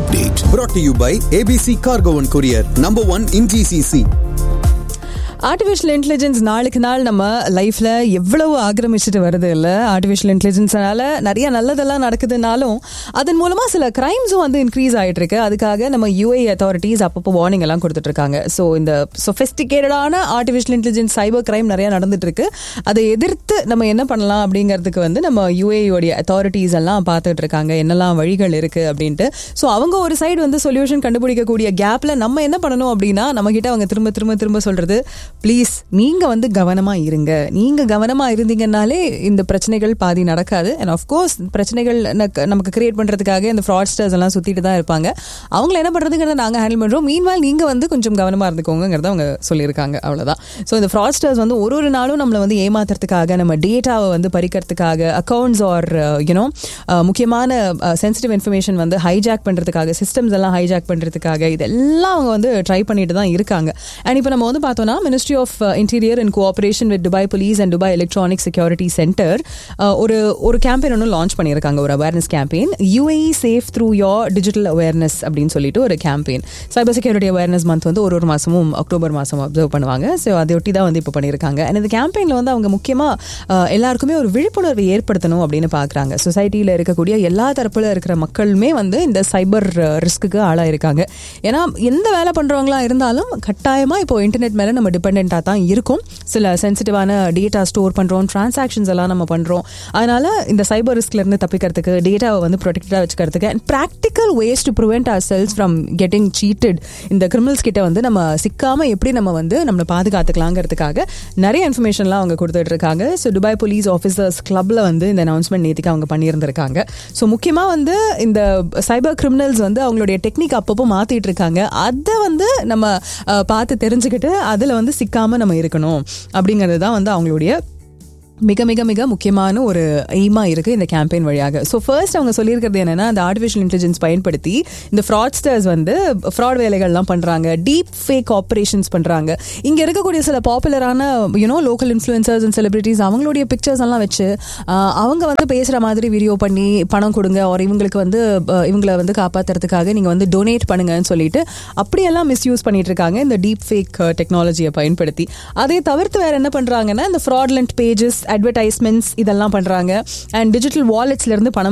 update. brought to you by ABC Cargo and Courier, number one in GCC. Artificial intelligence நாளுக்கு நாள் நம்ம லைஃப்ல எவ்வளவு ஆக்கிரமிச்சிட்டு வருது இல்ல ஆர்டிஃபிஷியல் இன்டெலிஜென்ஸ்னால நிறைய நல்லதெல்லாம் நடக்குதுனாலும் அதன் மூலமா சில கிரைம்ஸும் வந்து இன்க்ரீஸ் ஆயிட்டு இருக்கு அதுக்காக நம்ம யூஏ அத்தாரிட்டிஸ் அப்பப்போ வார்னிங் எல்லாம் கொடுத்துட்டு இருக்காங்க ஸோ இந்த சொஃபெஸ்டிகேட்டடான ஆர்டிஃபிஷியல் இன்டெலிஜென்ஸ் சைபர் கிரைம் நிறைய நடந்துட்டு இருக்கு அதை எதிர்த்து நம்ம என்ன பண்ணலாம் அப்படிங்கிறதுக்கு வந்து நம்ம யூஏயோடைய அத்தாரிட்டிஸ் எல்லாம் பார்த்துட்டு இருக்காங்க என்னெல்லாம் வழிகள் இருக்கு அப்படின்ட்டு ஸோ அவங்க ஒரு சைடு வந்து சொல்யூஷன் கண்டுபிடிக்கக்கூடிய கேப்ல நம்ம என்ன பண்ணணும் அப்படின்னா நம்ம கிட்ட அவங்க திரும்ப திரும்ப திரும்ப சொல்றது ப்ளீஸ் நீங்க வந்து கவனமா இருங்க நீங்க கவனமா இருந்தீங்கன்னாலே இந்த பிரச்சனைகள் பாதி நடக்காது அண்ட் ஆஃப்கோர்ஸ் பிரச்சனைகள் நக்கு- நமக்கு கிரியேட் பண்றதுக்காக இந்த ஃப்ராட்ஸ்டர்ஸ் எல்லாம் சுத்திட்டு தான் இருப்பாங்க அவங்கள என்ன பண்றதுங்கிறத நாங்க ஹேண்டில் பண்றோம் மீன்வால் நீங்க வந்து கொஞ்சம் கவனமா இருந்துக்கோங்கிறத அவங்க சொல்லியிருக்காங்க அவ்வளவுதான் ஸோ இந்த ஃப்ராட்ஸ்டர்ஸ் வந்து ஒரு ஒரு நாளும் நம்மளை வந்து ஏமாத்துறதுக்காக நம்ம டேட்டாவை வந்து பறிக்கிறதுக்காக அக்கௌண்ட்ஸ் ஆர் யூனோ முக்கியமான சென்சிட்டிவ் இன்ஃபர்மேஷன் வந்து ஹைஜாக் பண்றதுக்காக சிஸ்டம்ஸ் எல்லாம் ஹைஜாக் பண்றதுக்காக இதெல்லாம் அவங்க வந்து ட்ரை பண்ணிட்டு தான் இருக்காங்க அண்ட் இப்போ நம்ம வந்து பார்த்தோம்னா ministry of interior in cooperation with Dubai police and Dubai electronic security center ஒரு ஒரு கேம்பெயின் ஒன்று லான்ச் பண்ணியிருக்காங்க ஒரு awareness campaign UAE safe through your digital awareness அப்படின்னு சொல்லிட்டு ஒரு கேம்பெயின் சைபர் செக்யூரிட்டி அவேர்னஸ் மந்த் வந்து ஒரு ஒரு மாசமும் அக்டோபர் மாசம் அப்சர்வ் பண்ணுவாங்க ஸோ அதையொட்டி தான் வந்து இப்போ பண்ணியிருக்காங்க அண்ட் இந்த கேம்பெயினில் வந்து அவங்க முக்கியமாக எல்லாருக்குமே ஒரு விழிப்புணர்வு ஏற்படுத்தணும் அப்படின்னு பார்க்குறாங்க சொசைட்டியில் இருக்கக்கூடிய எல்லா தரப்புல இருக்கிற மக்களுமே வந்து இந்த சைபர் ரிஸ்க்குக்கு ஆளாயிருக்காங்க ஏன்னா எந்த வேலை பண்ணுறவங்களா இருந்தாலும் கட்டாயமாக இப்போ இன்டர்நெட் மேலே நம்ம டிபெண்ட்டாக தான் இருக்கும் சில சென்சிட்டிவான டேட்டா ஸ்டோர் பண்ணுறோம் டிரான்சாக்ஷன்ஸ் எல்லாம் நம்ம பண்ணுறோம் அதனால இந்த சைபர் ரிஸ்க்லேருந்து தப்பிக்கிறதுக்கு டேட்டாவை வந்து ப்ரொடெக்டாக வச்சுக்கிறதுக்கு and practical ways to prevent ourselves from getting cheated இந்த கிரிமினல்ஸ் கிட்ட வந்து நம்ம சிக்காம எப்படி நம்ம வந்து நம்மளை பாதுகாத்துக்கலாங்கிறதுக்காக நிறைய இன்ஃபர்மேஷன்லாம் அவங்க கொடுத்துட்டு இருக்காங்க ஸோ துபாய் போலீஸ் ஆஃபீஸர்ஸ் கிளப்ல வந்து இந்த அனௌன்ஸ்மெண்ட் நேற்றுக்கு அவங்க பண்ணியிருந்திருக்காங்க ஸோ முக்கியமாக வந்து இந்த சைபர் கிரிமினல்ஸ் வந்து அவங்களுடைய டெக்னிக் அப்பப்போ மாத்திட்டு இருக்காங்க அதை வந்து நம்ம அஹ், பார்த்து தெரிஞ்சுக்கிட்டு அதில் வந்து சிக்காம நம்ம இருக்கணும் அப்படிங்கிறது தான் வந்து அவங்களுடைய மிக மிக மிக முக்கியமான ஒரு எய்மா இருக்கு இந்த கேம்பெயின் வழியாக ஸோ ஃபர்ஸ்ட் அவங்க சொல்லியிருக்கிறது என்னன்னா அந்த ஆர்டிஃபிஷியல் இன்டெலிஜென்ஸ் பயன்படுத்தி இந்த ஃப்ராட்ஸ்டர்ஸ் வந்து ஃப்ராட் வேலைகள்லாம் பண்றாங்க டீப் ஃபேக் ஆப்ரேஷன்ஸ் பண்றாங்க இங்க இருக்கக்கூடிய சில பாப்புலரான you know local influencers and celebrities அவங்களுடைய பிக்சர்ஸ் எல்லாம் வச்சு ஆஹ், அவங்க வந்து பேசுற மாதிரி வீடியோ பண்ணி பணம் கொடுங்க ஒரு இவங்களுக்கு வந்து அஹ், இவங்களை வந்து காப்பாத்துறதுக்காக நீங்க வந்து டொனேட் பண்ணுங்கன்னு சொல்லிட்டு அப்படியெல்லாம் மிஸ்யூஸ் பண்ணிட்டு இருக்காங்க இந்த டீப் ஃபேக் டெக்னாலஜியை பயன்படுத்தி அதை தவிர்த்து வேற என்ன பண்றாங்கன்னா இந்த ஃப்ராட்லண்ட் பேஜஸ் அட்வர்டைஸ்மெண்ட்ஸ் இதெல்லாம் பண்றாங்க அண்ட் டிஜிட்டல் வாலெட்ஸ்ல இருந்து பணம்